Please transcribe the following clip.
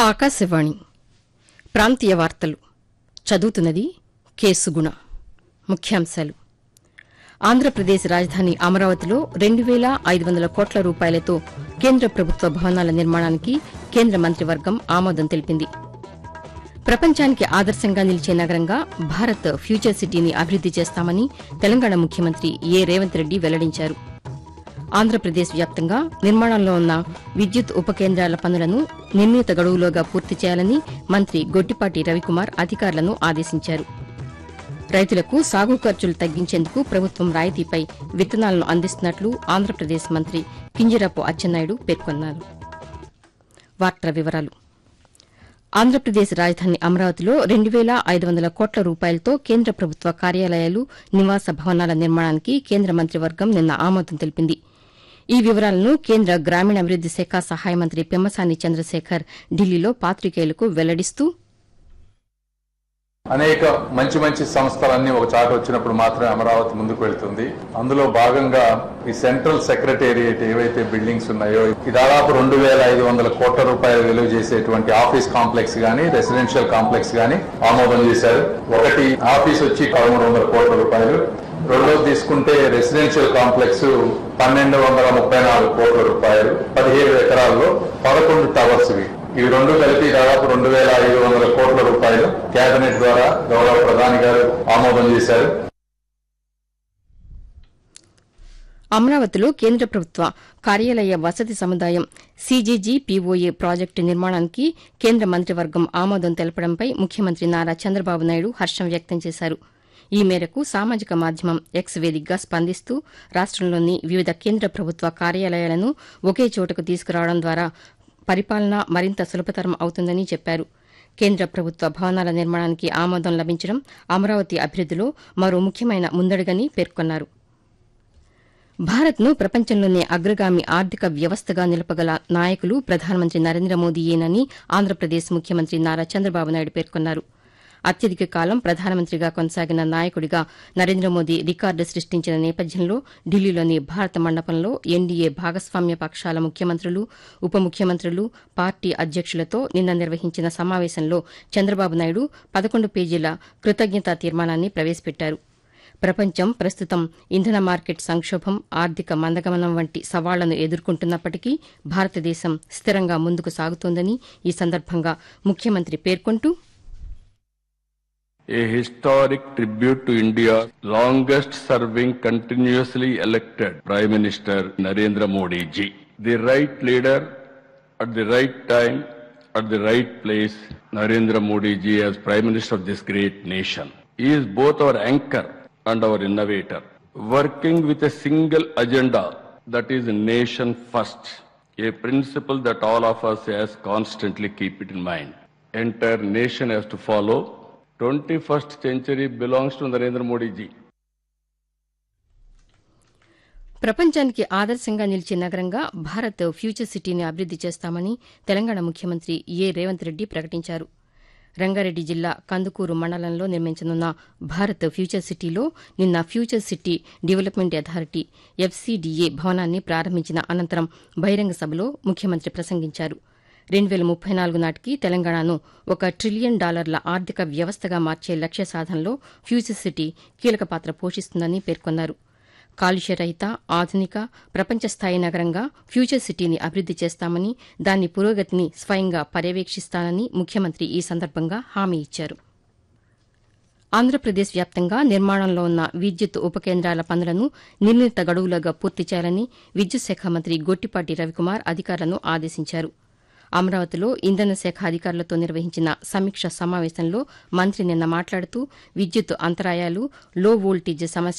ఆకాశవాణి ప్రాంతీయ వార్తలు చదువుతున్నది కేసుగుణ ముఖ్యాంశాలు ఆంధ్రప్రదేశ్ రాజధాని అమరావతిలో రెండు వేల ఐదు వందల కోట్ల రూపాయలతో కేంద్ర ప్రభుత్వ భవనాల నిర్మాణానికి కేంద్ర మంత్రివర్గం ఆమోదం తెలిపింది ప్రపంచానికి ఆదర్శంగా నిలిచే నగరంగా భారత్ ఫ్యూచర్ సిటీని అభివృద్ది చేస్తామని తెలంగాణ ముఖ్యమంత్రి ఏ రేవంత్ రెడ్డి వెల్లడించారు ఆంధ్రప్రదేశ్ వ్యాప్తంగా నిర్మాణంలో ఉన్న విద్యుత్ ఉప కేంద్రాల పనులను నిర్ణీత గడువులోగా పూర్తి చేయాలని మంత్రి గొట్టిపాటి రవికుమార్ అధికారులను ఆదేశించారు రైతులకు సాగు ఖర్చులు తగ్గించేందుకు ప్రభుత్వం రాయితీపై విత్తనాలను అందిస్తున్నట్లు ఆంధ్రప్రదేశ్ మంత్రి కింజరాపు అచ్చెన్నాయుడు పేర్కొన్నారు వార్తల వివరాలు ఆంధ్రప్రదేశ్ రాజధాని అమరావతిలో రెండు వేల ఐదు వందల కోట్ల రూపాయలతో కేంద్ర ప్రభుత్వ కార్యాలయాలు నివాస భవనాల నిర్మాణానికి కేంద్ర మంత్రివర్గం నిన్న ఆమోదం తెలిపింది ఈ వివరాలను కేంద్ర గ్రామీణాభివృద్ది శాఖ సహాయ మంత్రి పెమ్మసాని చంద్రశేఖర్ ఢిల్లీలో పాతికేయులకు వెల్లడిస్తూ అనేక మంచి మంచి సంస్థలన్నీ ఒక చాట వచ్చినప్పుడు మాత్రమే అమరావతి ముందుకు వెళ్తుంది అందులో భాగంగా ఈ సెంట్రల్ సెక్రటేరియట్ ఏవైతే బిల్డింగ్స్ ఉన్నాయో ఈ దాదాపు రెండు వేల ఐదు వందల కోట్ల రూపాయలు విలువ చేసేటువంటి ఆఫీస్ కాంప్లెక్స్ గానీ రెసిడెన్షియల్ కాంప్లెక్స్ గానీ ఆమోదం చేశారు ఒకటి ఆఫీస్ వచ్చి పదమూడు వందల కోట్ల రూపాయలు రెండోది తీసుకుంటే రెసిడెన్షియల్ కాంప్లెక్స్ పన్నెండు వందల ముప్పై నాలుగు కోట్ల రూపాయలు పదిహేడు ఎకరాల్లో పదకొండు టవర్స్ ఇవి ఇవి రెండు కలిపి దాదాపు రెండు వేల ఐదు వందల కోట్ల రూపాయలు కేబినెట్ ద్వారా గౌరవ ప్రధాని గారు ఆమోదం చేశారు అమరావతిలో కేంద్ర ప్రభుత్వ కార్యాలయ వసతి సముదాయం సీజీజీ పీఓఏ ప్రాజెక్టు నిర్మాణానికి కేంద్ర మంత్రివర్గం ఆమోదం తెలపడంపై ముఖ్యమంత్రి నారా చంద్రబాబు నాయుడు హర్షం వ్యక్తం చేశారు ఈ మేరకు సామాజిక మాధ్యమం ఎక్స్ వేదికగా స్పందిస్తూ రాష్టంలోని వివిధ కేంద్ర ప్రభుత్వ కార్యాలయాలను ఒకే చోటకు తీసుకురావడం ద్వారా పరిపాలన మరింత సులభతరం అవుతుందని చెప్పారు కేంద్ర ప్రభుత్వ భవనాల నిర్మాణానికి ఆమోదం లభించడం అమరావతి అభివృద్దిలో మరో ముఖ్యమైన ముందడుగని పేర్కొన్నారు భారత్ను ప్రపంచంలోనే అగ్రగామి ఆర్థిక వ్యవస్థగా నిలపగల నాయకులు ప్రధానమంత్రి నరేంద్ర మోదీయేనని ఆంధ్రప్రదేశ్ ముఖ్యమంత్రి నారా చంద్రబాబు నాయుడు పేర్కొన్నారు అత్యధిక కాలం ప్రధానమంత్రిగా కొనసాగిన నాయకుడిగా నరేంద్ర మోదీ రికార్డు సృష్టించిన నేపథ్యంలో ఢిల్లీలోని భారత మండపంలో ఎన్డీఏ భాగస్వామ్య పక్షాల ముఖ్యమంత్రులు ఉప ముఖ్యమంత్రులు పార్టీ అధ్యక్షులతో నిన్న నిర్వహించిన సమావేశంలో చంద్రబాబు నాయుడు పదకొండు పేజీల కృతజ్ఞతా తీర్మానాన్ని ప్రవేశపెట్టారు ప్రపంచం ప్రస్తుతం ఇంధన మార్కెట్ సంక్షోభం ఆర్థిక మందగమనం వంటి సవాళ్లను ఎదుర్కొంటున్నప్పటికీ భారతదేశం స్థిరంగా ముందుకు సాగుతోందని ఈ సందర్భంగా ముఖ్యమంత్రి పేర్కొంటూ a historic tribute to India's longest serving continuously elected Prime Minister Narendra Modi ji. The right leader at the right time, at the right place, Narendra Modi ji as Prime Minister of this great nation. He is both our anchor and our innovator, working with a single agenda that is nation first, a principle that all of us has constantly keep it in mind. Entire nation has to follow 21st century belongs to Narendra Modi ji. ప్రపంచానికి ఆదర్శంగా నిలిచే నగరంగా Bharat future సిటీని అభివృద్ది చేస్తామని తెలంగాణ ముఖ్యమంత్రి ఏ రేవంత్ రెడ్డి ప్రకటించారు రంగారెడ్డి జిల్లా కందుకూరు మండలంలో నిర్మించనున్న భారత్ ఫ్యూచర్ సిటీలో నిన్న future city development authority FCDA భవనాన్ని ప్రారంభించిన అనంతరం బహిరంగ సభలో ముఖ్యమంత్రి ప్రసంగించారు రెండు వేల ముప్పై నాలుగు నాటికి తెలంగాణను ఒక ట్రిలియన్ డాలర్ల ఆర్థిక వ్యవస్థగా మార్చే లక్ష్య సాధనలో ఫ్యూచర్ సిటీ కీలక పాత్ర పోషిస్తుందని పేర్కొన్నారు కాలుష్యరహిత ఆధునిక ప్రపంచ స్థాయి నగరంగా ఫ్యూచర్ సిటీని అభివృద్ది చేస్తామని దాని పురోగతిని స్వయంగా పర్యవేక్షిస్తానని ముఖ్యమంత్రి ఈ సందర్భంగా హామీ ఇచ్చారు ఆంధ్రప్రదేశ్ వ్యాప్తంగా నిర్మాణంలో ఉన్న విద్యుత్ ఉప కేంద్రాల పనులను నిర్ణీత గడువులుగా పూర్తి చేయాలని విద్యుత్ శాఖ మంత్రి గొట్టిపాటి రవికుమార్ అధికారులను ఆదేశించారు అమరావతిలో ఇంధన శాఖ అధికారులతో నిర్వహించిన సమీక్ష సమావేశంలో మంత్రి నిన్న మాట్లాడుతూ విద్యుత్ అంతరాయాలు లో వోల్టేజ్ సమస్య